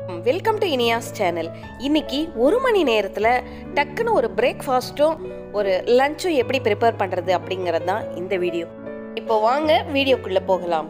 welcome to Iniya's channel இன்னைக்கு ஒரு மணி நேரத்தில் டக்குன்னு ஒரு பிரேக்ஃபாஸ்ட்டும் ஒரு லஞ்சும் எப்படி ப்ரிப்பேர் பண்ணுறது அப்படிங்கிறது தான் இந்த வீடியோ இப்போ வாங்க வீடியோக்குள்ளே போகலாம்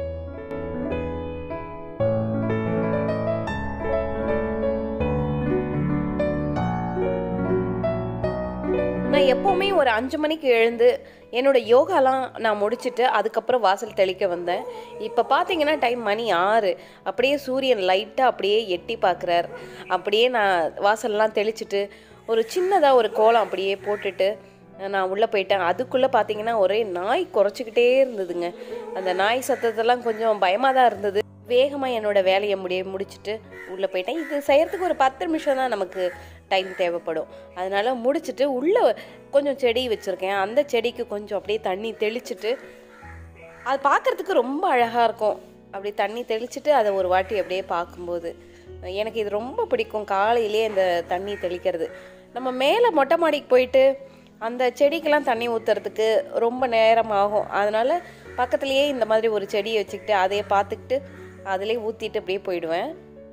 நான் எப்போவுமே ஒரு அஞ்சு மணிக்கு எழுந்து என்னோட யோகாலாம் நான் முடிச்சுட்டு அதுக்கப்புறம் வாசல் தெளிக்க வந்தேன் இப்போ பார்த்தீங்கன்னா டைம் மணி ஆறு அப்படியே சூரியன் லைட்டாக அப்படியே எட்டி பார்க்குறார் அப்படியே நான் வாசல்லாம் தெளிச்சிட்டு ஒரு சின்னதாக ஒரு கோலம் அப்படியே போட்டுட்டு நான் உள்ளே போயிட்டேன் அதுக்குள்ளே பார்த்தீங்கன்னா ஒரே நாய் குறைச்சிக்கிட்டே இருந்ததுங்க அந்த நாய் சத்தத்தெல்லாம் கொஞ்சம் பயமாக தான் இருந்தது வேகமாக என்னோட வேலையை முடிய முடிச்சுட்டு உள்ளே போயிட்டேன் இது செய்கிறதுக்கு ஒரு பத்து நிமிஷம் தான் நமக்கு டைம் தேவைப்படும் அதனால் முடிச்சுட்டு உள்ளே கொஞ்சம் செடி வச்சுருக்கேன் அந்த செடிக்கு கொஞ்சம் அப்படியே தண்ணி தெளிச்சிட்டு அது பார்க்குறதுக்கு ரொம்ப அழகாக இருக்கும் அப்படி தண்ணி தெளிச்சிட்டு அதை ஒரு வாட்டி அப்படியே பார்க்கும்போது எனக்கு இது ரொம்ப பிடிக்கும் காலையிலே இந்த தண்ணி தெளிக்கிறது நம்ம மேலே மொட்டை மாடிக்கு போயிட்டு அந்த செடிக்கெல்லாம் தண்ணி ஊற்றுறதுக்கு ரொம்ப நேரம் ஆகும் அதனால் பக்கத்துலேயே இந்த மாதிரி ஒரு செடியை வச்சுக்கிட்டு அதையே பார்த்துக்கிட்டு அதிலே ஊற்றிட்டு அப்படியே போயிடுவேன்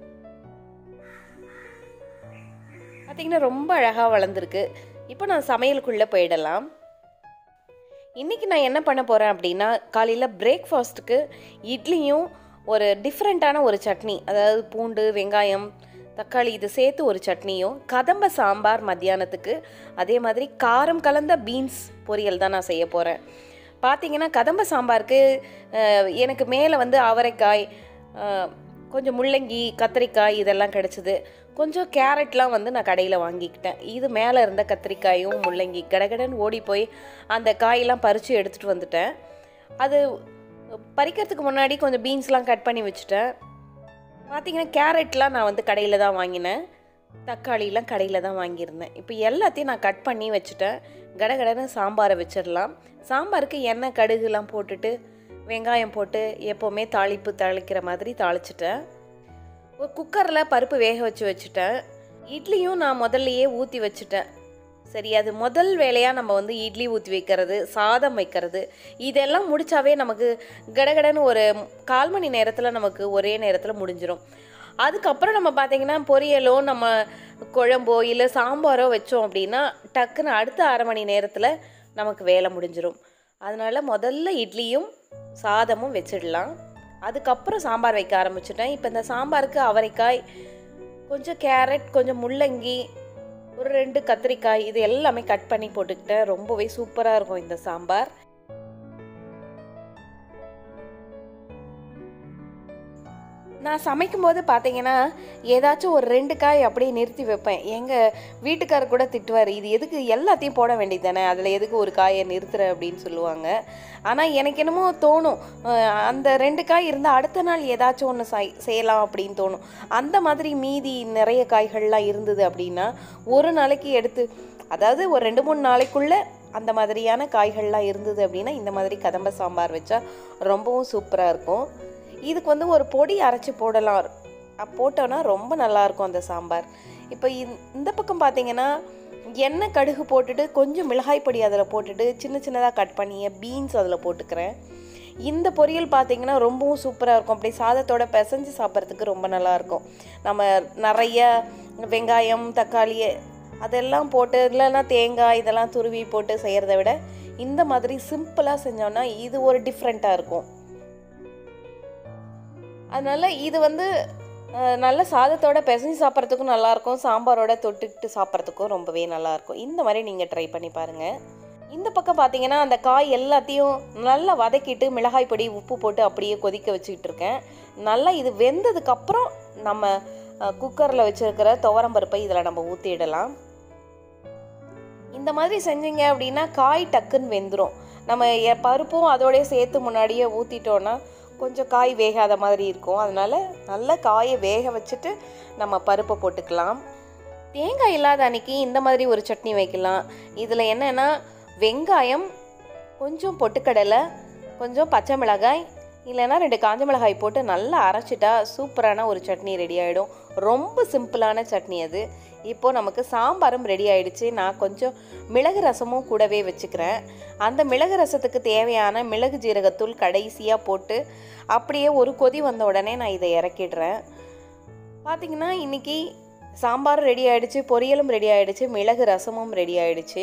பார்த்திங்கன்னா ரொம்ப அழகாக வளர்ந்துருக்கு இப்போ நான் சமையலுக்குள்ளே போயிடலாம் இன்றைக்கி நான் என்ன பண்ண போகிறேன் அப்படின்னா காலையில் பிரேக்ஃபாஸ்ட்டுக்கு இட்லியும் ஒரு டிஃப்ரெண்ட்டான ஒரு சட்னி அதாவது பூண்டு வெங்காயம் தக்காளி இது சேர்த்து ஒரு சட்னியும் கதம்ப சாம்பார் மத்தியானத்துக்கு அதே மாதிரி காரம் கலந்த பீன்ஸ் பொரியல் தான் நான் செய்ய போகிறேன் பார்த்தீங்கன்னா கதம்ப சாம்பாருக்கு அஹ், எனக்கு மேலே வந்து அவரைக்காய் அஹ், கொஞ்சம் முள்ளங்கி கத்திரிக்காய் இதெல்லாம் கிடச்சிது கொஞ்சம் கேரட்லாம் வந்து நான் கடையில் வாங்கிக்கிட்டேன் இது மேலே இருந்த கத்திரிக்காயும் முள்ளங்கி கடகடன்னு ஓடி போய் அந்த காயெல்லாம் பறித்து எடுத்துகிட்டு வந்துட்டேன் அது பறிக்கிறதுக்கு முன்னாடி கொஞ்சம் பீன்ஸ்லாம் கட் பண்ணி வச்சுட்டேன் பார்த்தீங்கன்னா கேரட்லாம் நான் வந்து கடையில் தான் வாங்கினேன் தக்காளிலாம் கடையில் தான் வாங்கியிருந்தேன் இப்போ எல்லாத்தையும் நான் கட் பண்ணி வச்சுட்டேன் கடகடன்னு சாம்பாரை வச்சிடலாம் சாம்பாருக்கு எண்ணெய் கடுகுலாம் போட்டுட்டு வெங்காயம் போட்டு எப்போவுமே தாளிப்பு தாளிக்கிற மாதிரி தாளிச்சிட்டேன் ஒரு குக்கரில் பருப்பு வேக வச்சு வச்சுட்டேன் இட்லியும் நான் முதல்லையே ஊற்றி வச்சுட்டேன் சரி அது முதல் வேலையாக நம்ம வந்து இட்லி ஊற்றி வைக்கிறது சாதம் வைக்கிறது இதெல்லாம் முடிச்சாவே நமக்கு கடகடன்னு ஒரு கால் மணி நேரத்தில் நமக்கு ஒரே நேரத்தில் முடிஞ்சிடும் அதுக்கப்புறம் நம்ம பார்த்தீங்கன்னா பொரியலோ நம்ம குழம்போ இல்லை சாம்பாரோ வச்சோம் அப்படின்னா டக்குன்னு அடுத்த அரை மணி நேரத்தில் நமக்கு வேலை முடிஞ்சிடும் அதனால் முதல்ல இட்லியும் சாதமும் வச்சிடலாம் அதுக்கப்புறம் சாம்பார் வைக்க ஆரம்பிச்சிட்டேன் இப்போ இந்த சாம்பாருக்கு அவரைக்காய் கொஞ்சம் கேரட் கொஞ்சம் முள்ளங்கி ஒரு ரெண்டு கத்திரிக்காய் இது எல்லாமே கட் பண்ணி போட்டுக்கிட்டேன் ரொம்பவே சூப்பராக இருக்கும் இந்த சாம்பார் நான் சமைக்கும்போது பார்த்தீங்கன்னா ஏதாச்சும் ஒரு ரெண்டு காய் அப்படியே நிறுத்தி வைப்பேன் எங்கள் வீட்டுக்காரர் கூட திட்டுவார் இது எதுக்கு எல்லாத்தையும் போட வேண்டியது தானே அதில் எதுக்கு ஒரு காயை நிறுத்துற அப்படின்னு சொல்லுவாங்க ஆனால் எனக்கு என்னமோ தோணும் அஹ் அந்த ரெண்டு காய் இருந்தால் அடுத்த நாள் ஏதாச்சும் ஒன்று செய் செய்யலாம் அப்படின்னு தோணும் அந்த மாதிரி மீதி நிறைய காய்கள்லாம் இருந்தது அப்படின்னா ஒரு நாளைக்கு எடுத்து அதாவது ஒரு ரெண்டு மூணு நாளைக்குள்ளே அந்த மாதிரியான காய்கள்லாம் இருந்தது அப்படின்னா இந்த மாதிரி கதம்ப சாம்பார் வச்சா ரொம்பவும் சூப்பராக இருக்கும் இதுக்கு வந்து ஒரு பொடி அரைச்சி போடலாம் அப் போட்டோன்னா ரொம்ப நல்லாயிருக்கும் அந்த சாம்பார் இப்போ இந்த- இந்த பக்கம் பார்த்தீங்கன்னா எண்ணெய் கடுகு போட்டுட்டு கொஞ்சம் மிளகாய் பொடி அதில் போட்டுட்டு சின்ன சின்னதாக கட் பண்ணிய பீன்ஸ் அதில் போட்டுக்கிறேன் இந்த பொரியல் பார்த்தீங்கன்னா ரொம்பவும் சூப்பராக இருக்கும் அப்படி சாதத்தோட பிசைஞ்சு சாப்பிட்றதுக்கு ரொம்ப நல்லாயிருக்கும் நம்ம நிறைய வெங்காயம் தக்காளி அதெல்லாம் போட்டு இல்லைன்னா தேங்காய் இதெல்லாம் துருவி போட்டு செய்கிறத விட இந்த மாதிரி சிம்பிளாக செஞ்சோன்னா இது ஒரு டிஃப்ரெண்ட்டாக இருக்கும் அதனால இது வந்து அஹ், நல்ல சாதத்தோட பிசைஞ்சு சாப்பிட்றதுக்கும் நல்லாயிருக்கும் சாம்பாரோட தொட்டுக்கிட்டு சாப்பிட்றதுக்கும் ரொம்பவே நல்லாயிருக்கும் இந்த மாதிரி நீங்கள் ட்ரை பண்ணி பாருங்கள் இந்த பக்கம் பார்த்தீங்கன்னா அந்த காய் எல்லாத்தையும் நல்லா வதக்கிட்டு மிளகாய் பொடி உப்பு போட்டு அப்படியே கொதிக்க வச்சுக்கிட்டு இருக்கேன் நல்லா இது வெந்ததுக்கப்புறம் நம்ம குக்கரில் வச்சுருக்கிற துவரம்பருப்பை இதில் நம்ம ஊற்றிடலாம் இந்த மாதிரி செஞ்சீங்க அப்படின்னா காய் டக்குன்னு வெந்துடும் நம்ம எ- பருப்பும் அதோடய சேர்த்து முன்னாடியே ஊற்றிட்டோன்னா கொஞ்சம் காய் வேகாத மாதிரி இருக்கும் அதனால நல்லா காயை வேக வச்சுட்டு நம்ம பருப்பை போட்டுக்கலாம் தேங்காய் இல்லாத அன்னைக்கு இந்த மாதிரி ஒரு சட்னி வைக்கலாம் இதில் என்னென்னா வெங்காயம் கொஞ்சம் பொட்டுக்கடலை கொஞ்சம் பச்சை மிளகாய் இல்லைன்னா ரெண்டு காஞ்ச மிளகாய் போட்டு நல்லா அரைச்சிட்டா சூப்பரான ஒரு சட்னி ரெடி ஆகிடும் ரொம்ப சிம்பிளான சட்னி அது இப்போது நமக்கு சாம்பாரும் ரெடி ஆயிடுச்சு நான் கொஞ்சம் மிளகு ரசமும் கூடவே வச்சுக்கிறேன் அந்த மிளகு ரசத்துக்கு தேவையான மிளகு ஜீரகத்தூள் கடைசியாக போட்டு அப்படியே ஒரு கொதி வந்த உடனே நான் இதை இறக்கிடுறேன் பார்த்தீங்கன்னா இன்றைக்கி சாம்பார் ரெடி ஆயிடுச்சு பொரியலும் ரெடி ஆயிடுச்சு மிளகு ரசமும் ரெடி ஆயிடுச்சு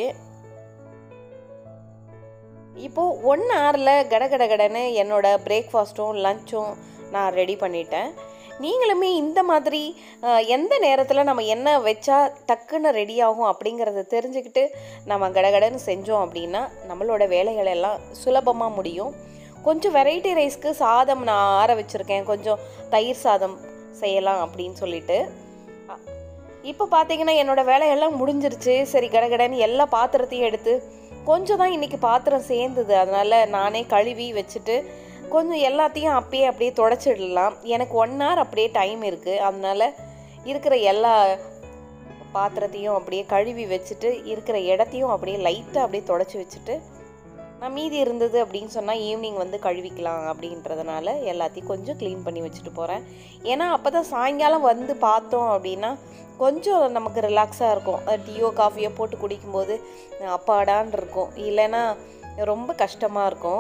இப்போது ஒன் ஹவரில் கட கட கடன்னு என்னோட பிரேக்ஃபாஸ்ட்டும் லஞ்சும் நான் ரெடி பண்ணிட்டேன் நீங்களுமே இந்த மாதிரி அஹ், எந்த நேரத்தில் நம்ம என்ன வச்சா டக்குன்னு ரெடி ஆகும் அப்படிங்கிறத தெரிஞ்சுக்கிட்டு நம்ம கடகடன்னு செஞ்சோம் அப்படின்னா நம்மளோட வேலைகள் எல்லாம் சுலபமாக முடியும் கொஞ்சம் வெரைட்டி ரைஸ்க்கு சாதம் நான் ஆற வச்சுருக்கேன் கொஞ்சம் தயிர் சாதம் செய்யலாம் அப்படின்னு சொல்லிட்டு அ- இப்போ பார்த்தீங்கன்னா என்னோட வேலையெல்லாம் முடிஞ்சிருச்சு சரி கடகடன்னு எல்லா பாத்திரத்தையும் எடுத்து கொஞ்சம் தான் இன்றைக்கி பாத்திரம் சேர்ந்தது அதனால் நானே கழுவி வச்சுட்டு கொஞ்சம் எல்லாத்தையும் அப்பயே அப்படியே தொடச்சிடலாம் எனக்கு ஒன் ஹவர் அப்படியே டைம் இருக்குது அதனால இருக்கிற எல்லா பாத்திரத்தையும் அப்படியே கழுவி வச்சுட்டு இருக்கிற இடத்தையும் அப்படியே லைட்டாக அப்படியே தொடச்சி வச்சுட்டு நான் மீதி இருந்தது அப்படின்னு சொன்னால் ஈவினிங் வந்து கழுவிக்கலாம் அப்படின்றதுனால எல்லாத்தையும் கொஞ்சம் க்ளீன் பண்ணி வச்சுட்டு போகிறேன் ஏன்னா அப்போ தான் சாயங்காலம் வந்து பார்த்தோம் அப்படின்னா கொஞ்சம் நமக்கு ரிலாக்ஸாக இருக்கும் அது டீயோ காஃபியோ போட்டு குடிக்கும்போது அப்பாடான் இருக்கும் இல்லைன்னா ரொம்ப கஷ்டமாக இருக்கும்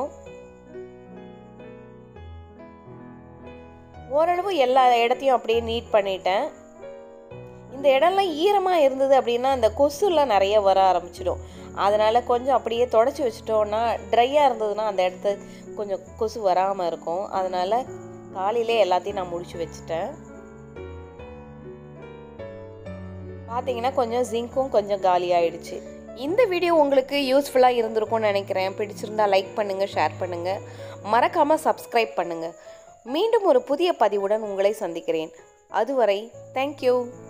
ஓரளவு எல்லா இடத்தையும் அப்படியே நீட் பண்ணிட்டேன் இந்த இடம்லாம் ஈரமாக இருந்தது அப்படின்னா இந்த கொசுலாம் நிறைய வர ஆரம்பிச்சிடும் அதனால் கொஞ்சம் அப்படியே தொடச்சி வச்சிட்டோன்னா ட்ரையாக இருந்ததுன்னா அந்த இடத்து கொஞ்சம் கொசு வராமல் இருக்கும் அதனால் காலையிலே எல்லாத்தையும் நான் முடிச்சு வச்சுட்டேன் பார்த்தீங்கன்னா கொஞ்சம் ஜிங்க்கும் கொஞ்சம் காலி ஆயிடுச்சு இந்த வீடியோ உங்களுக்கு யூஸ்ஃபுல்லாக இருந்திருக்கும்னு நினைக்கிறேன் பிடிச்சிருந்தா லைக் பண்ணுங்கள் ஷேர் பண்ணுங்கள் மறக்காமல் சப்ஸ்கிரைப் பண்ணுங்கள் மீண்டும் ஒரு புதிய பதிவுடன் உங்களை சந்திக்கிறேன் அதுவரை தேங்க்யூ